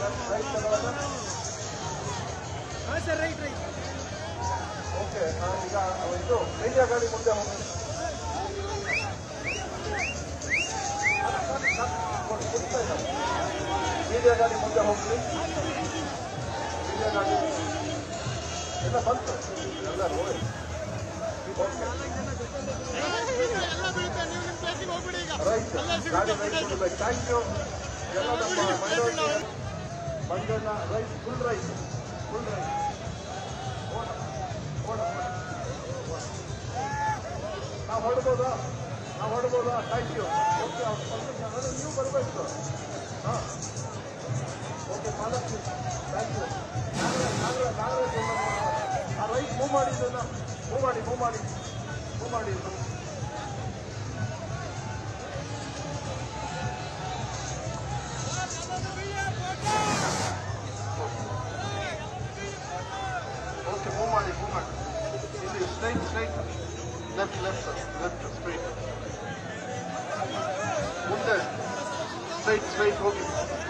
Right ತಗೊಳ್ಳೋಣ okay ಈಗ ಇದು ಮೀಡಿಯಾ ಗಾಡಿ ಮುಂದೆ ಹೋಗಿ ಮೀಡಿಯಾ ಗಾಡಿ ಮುಂದೆ ಹೋಗ್ಲಿ ಮೀಡಿಯಾ ಗಾಡಿ ಎಲ್ಲ ಬಂತು ಎಲ್ಲ ನೋಡಿ ರೈಟ್ ಗಾಡಿ ರೈಟ್ ಕೊಡಬೇಕು ಥ್ಯಾಂಕ್ ಯು ಎಲ್ಲ ನಮ್ಮ minority Manjanna right full right full right ಓಡ ಓಡ ನಾವು ಹೊಡ್ಬೋದಾ ನಾವು ಹೊಡ್ಬೋದಾ ಥ್ಯಾಂಕ್ ಯು ಓಕೆ ಅವ್ರು ನೀವು ಬರಬೇಕು ಹಾಂ okay Malakshmi thank you Nagaraj Nagaraj Nagaraj ಆ ರೈಟ್ ಮೂವ್ ಮಾಡಿ ಇದನ್ನ ಮೂವ್ ಮಾಡಿ ಮೂವ್ ಮಾಡಿ ಮೂವ್ ಮಾಡಿ ಇದನ್ನ ಓಕೆ ಮೂವ್ ಮಾಡಿ ಮೂವ್ ಮಾಡಿ ಇಲ್ಲಿ straight straight left left left straight ಮುಂದೆ ಸ್ಟ್ರೈಟ್ ಸ್ಟ್ರೈಟ್ ಹೋಗಿ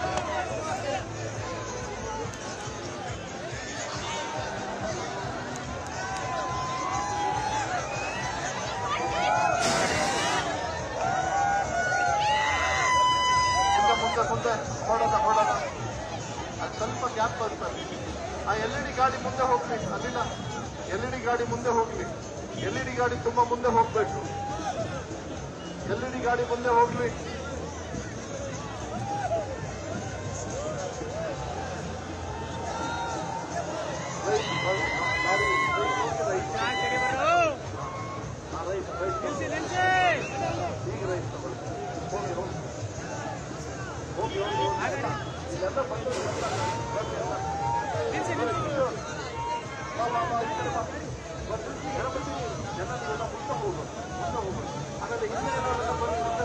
ಮುಂದೆ ಮುಂದೆ ಮುಂದೆ ಹೊಡೋಣ ಹೊಡೋಣ ಅದು ಸ್ವಲ್ಪ ಗ್ಯಾಪ್ ಬರ್ತದೆ ಆ ಎಲ್ ಇ ಡಿ ಗಾಡಿ ಮುಂದೆ ಹೋಗ್ಲಿ ಅಲ್ಲಿನ ಎಲ್ ಇ ಡಿ ಗಾಡಿ ಮುಂದೆ ಹೋಗ್ಲಿ ಎಲ್ ಇ ಡಿ ಗಾಡಿ ತುಂಬಾ ಮುಂದೆ ಹೋಗ್ಬೇಕು ಎಲ್ ಇ ಡಿ ಗಾಡಿ ಮುಂದೆ ಹೋಗ್ಲಿ ರೈಟ್, ರೈಟ್, ಗಾಡಿ ರೈಟ್, ರೈಟ್. ಆ, ರೈಟ್, ರೈಟ್. ಈಗ ರೈಟ್ ತಗೊಳ್ಳಿ. ಹೋಗಿ ಹೋಗಿ ಹೋಗಿ ಹೋಗಿ ಹೋಗಿ ಇಲ್ಲೆಲ್ಲ ಬಂದು ಎಲ್ಲ ಬನ್ನಿ, ಎಲ್ಲ. ಬಾ, ಬಾ, ಬಾ, ಈ ಕಡೆ ಬಾ. ಬರ್ರಿ, ಗಣಪತಿ ಜನ ನೀವೆಲ್ಲ ಮುಂದೆ ಹೋಗು ಮುಂದೆ ಹೋಗು ಆಮೇಲೆ ಹಿಂದೆ ಇರೋರೆಲ್ಲ ಬನ್ನಿ ಮುಂದೆ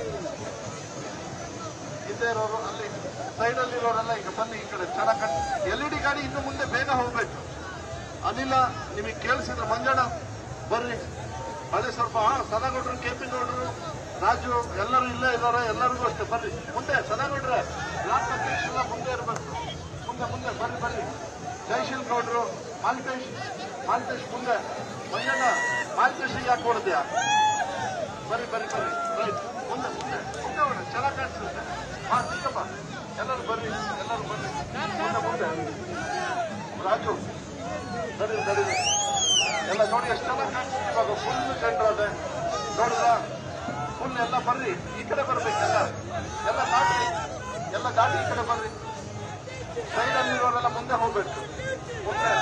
ಹಿಂದೆ ಇರೋರು ಅಲ್ಲಿ ಸೈಡಲ್ಲಿ ಇರೋರೆಲ್ಲ ಈಗ ಬನ್ನಿ ಈ ಕಡೆ ಚೆನ್ನಾಗಿ ಎಲ್ ಇ ಡಿ ಗಾಡಿ ಇನ್ನು ಮುಂದೆ ಬೇಗ ಹೋಗ್ಬೇಕು ಅನಿಲ ನಿಮಗೆ ಕೇಳಿಸಿದ್ರೆ ಮಂಜಣ್ಣ ಬರ್ರಿ ಅದೇ ಸ್ವಲ್ಪ ಹಾ ಸದಾಗೌಡ್ರು ಕೆ ಪಿ ಗೌಡ್ರು ರಾಜು ಎಲ್ಲರೂ ಇಲ್ಲೇ ಇದ್ದಾರೆ ಎಲ್ಲರಿಗೂ ಅಷ್ಟೇ ಬರ್ರಿ ಮುಂದೆ ಸದಾಗೌಡ್ರೆ ಬ್ಲಾಕ್ ಅಧ್ಯಕ್ಷ ಎಲ್ಲ ಮುಂದೆ ಇರಬೇಕು ಮುಂದೆ ಮುಂದೆ ಬರ್ರಿ ಬರ್ರಿ ಜಯಶೀಲ್ ಗೌಡ್ರು ಮಾಲ್ತೇಶ್ ಮಾಲ್ತೇಶ್ ಮುಂದೆ ಮಂಜಣ್ಣ ಮಾಲ್ತೇಶ್ ಯಾಕೆ ಹೊಡೆದ್ಯಾ ಬರ್ರಿ ಬರ್ರಿ ಬರ್ರಿ ರೈಟ್ ಮುಂದೆ ಮುಂದೆ ಮುಂದೆ ಹೋಗೋಣ ಚೆನ್ನಾಗಿ ಕಾಣಿಸುತ್ತೆ ಹಾ ಚಿಕ್ಕಪ್ಪ ಎಲ್ಲರೂ ಬರ್ರಿ ಎಲ್ಲರೂ ಬರ್ರಿ ಮುಂದೆ ಮುಂದೆ ರಾಜು ನಡಿ ನಡಿ ಎಲ್ಲ ನೋಡಿ ಎಷ್ಟು ಚೆನ್ನಾಗಿ ಕಾಣಿಸುತ್ತೆ ಇವಾಗ ಫುಲ್ ಜನರದೆ ನೋಡಿದ್ರ ಫುಲ್ ಎಲ್ಲ ಬರ್ರಿ ಈ ಕಡೆ ಬರ್ಬೇಕೆಲ್ಲ ಎಲ್ಲ ದಾಟಿ ಎಲ್ಲ ದಾಟಿ ಈ ಕಡೆ ಬರ್ರಿ ಸೈಡಲ್ಲಿರೋರೆಲ್ಲ ಮುಂದೆ ಹೋಗ್ಬೇಕು ಮುಂದೆ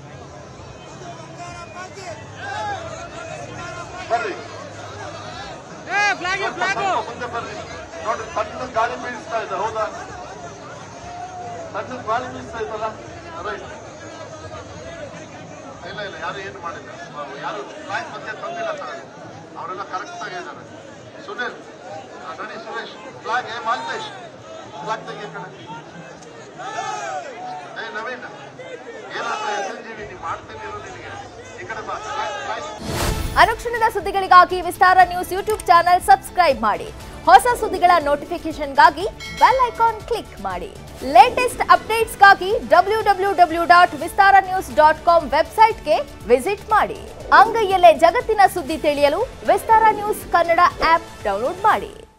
ಬರ್ರಿ ಸ್ವಲ್ಪ ಮುಂದೆ ಬರ್ರಿ ನೋಡ್ರಿ ಸಣ್ಣ ಗಾಳಿ ಬೀಳಿಸ್ತಾ ಇದೆ ಹೌದಾ ಸಣ್ಣ ಗಾಳಿ ಬೀಳಿಸ್ತಾ ಇದ್ದಲ್ಲ ರೈಟ್ ಇಲ್ಲ ಇಲ್ಲ ಯಾರು ಏನು ಮಾಡಿಲ್ಲ ಅವ್ರು ಯಾರು ಫ್ಲಾಗ್ ಮಧ್ಯೆ ತಂದಿಲ್ಲ ಸರ್ ಅವರೆಲ್ಲ ಕರೆಕ್ಟ್ ಆಗಿದ್ದಾರೆ ಸುನಿಲ್ ಆ, ನಡಿ ಸುರೇಶ್ ಫ್ಲಾಗ್ ಏ ಮಾಲ್ತೇಶ್ ಫ್ಲಾಗ್ ತೆಗಿ ಈ ಕಡೆ ಏ ನವೀನ್ ಏನಾದ್ರು ಎಸ್ ಎನ್ ಜಿ ವಿ ನೀವು ಮಾಡ್ತೀನಿ ಇರು ನಿನಗೆ ಈ ಕಡೆ ಬಾ ಫ್ಲಾಗ್ ಫ್ಲಾಗ್ ಅನುಕ್ಷಣದ ಸುದ್ದಿಗಳಿಗಾಗಿ Vistara news YouTube channel subscribe ಮಾಡಿ ಹೊಸ ಸುದ್ದಿಗಳ ನೋಟಿಫಿಕೇಶನ್ಗಾಗಿ ಬೆಲ್ ಐಕಾನ್ ಕ್ಲಿಕ್ ಮಾಡಿ ಲೇಟೆಸ್ಟ್ ಅಪ್ಡೇಟ್ಸ್ಗಾಗಿ W W W dot Vistara news dot com ವೆಬ್ಸೈಟ್ಗೆ ವಿಸಿಟ್ ಮಾಡಿ ಅಂಗೈಯಲ್ಲೇ ಜಗತ್ತಿನ ಸುದ್ದಿ ತಿಳಿಯಲು Vistara news Kannada app download ಮಾಡಿ